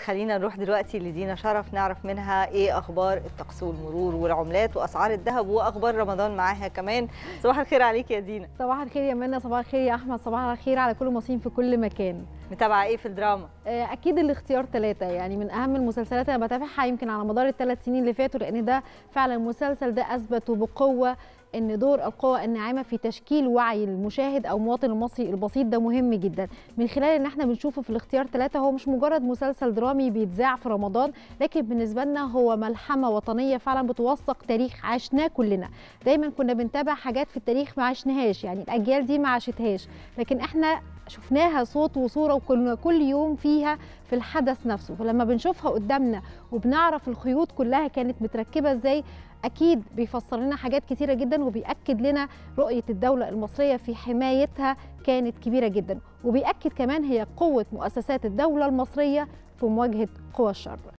خلينا نروح دلوقتي لدينا شرف نعرف منها ايه اخبار الطقس والمرور والعملات واسعار الذهب واخبار رمضان معاها كمان صباح الخير عليك يا دينا صباح الخير يا منى صباح الخير يا احمد صباح الخير على كل المصريين في كل مكان متابعه ايه في الدراما آه، اكيد الاختيار ثلاثة يعني من اهم المسلسلات اللي بتابعها يمكن على مدار الثلاث سنين اللي فاتوا لان ده فعلا المسلسل ده اثبت بقوه ان دور القوى الناعمه في تشكيل وعي المشاهد او المواطن المصري البسيط ده مهم جدا من خلال ان احنا بنشوفه في الاختيار ثلاثة هو مش مجرد مسلسل درامي بيتذاع في رمضان لكن بالنسبه لنا هو ملحمه وطنيه فعلا بتوثق تاريخ عشناه كلنا دايما كنا بنتابع حاجات في التاريخ ما عشناهاش يعني الاجيال دي ما عاشتهاش لكن احنا شفناها صوت وصوره وكنا كل يوم فيها في الحدث نفسه فلما بنشوفها قدامنا وبنعرف الخيوط كلها كانت متركبه ازاي اكيد بيفسر لنا حاجات كتيره جدا وبياكد لنا رؤيه الدوله المصريه في حمايتها كانت كبيره جدا وبياكد كمان هي قوه مؤسسات الدوله المصريه في مواجهه قوى الشر